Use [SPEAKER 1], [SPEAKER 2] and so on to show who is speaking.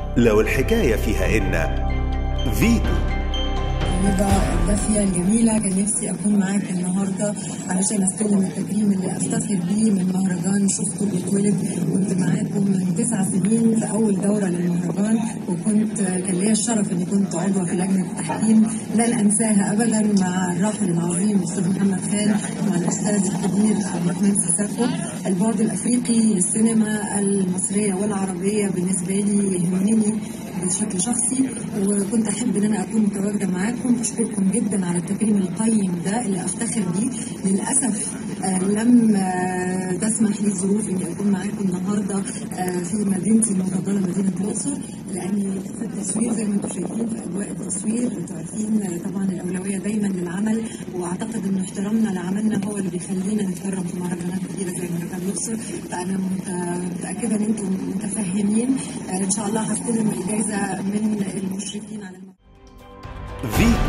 [SPEAKER 1] لو الحكاية فيها إن فيتو
[SPEAKER 2] الندى الدافية الجميلة كان نفسي أكون معاك النهاردة علشان أستلم التكريم اللي أفتخر بيه من مهرجان شفته بيتولد كنت معاكم من تسع سنين في أول دورة للمهرجان وكنت كان ليا الشرف إني كنت عضوة في لجنة التحكيم لن أنساها أبدا مع الراحل العظيم الأستاذ محمد خان مع الأستاذ الكبير عبد الرحمن سيسافو البعد الأفريقي للسينما المصرية والعربية بالنسبة لي يهمني بشكل شخصي وكنت احب ان انا اكون متواجده معاكم اشكركم جدا على التكريم القيم ده اللي افتخر بيه للاسف آه لم آه تسمح لي الظروف اني اكون معاكم النهارده آه في مدينتي المفضله مدينه الاقصر لاني في التصوير زي ما انتم شايفين في اجواء التصوير انتم عارفين طبعا الاولويه دايما للعمل واعتقد ان احترامنا لعملنا هو اللي بيخلينا نتكرم في مهرجانات كبيره زي مهرجان الاقصر فانا متاكده ان انتم متفهمين ان شاء الله هستلم الجائزه من المشرفين على المهرجان
[SPEAKER 1] فيتو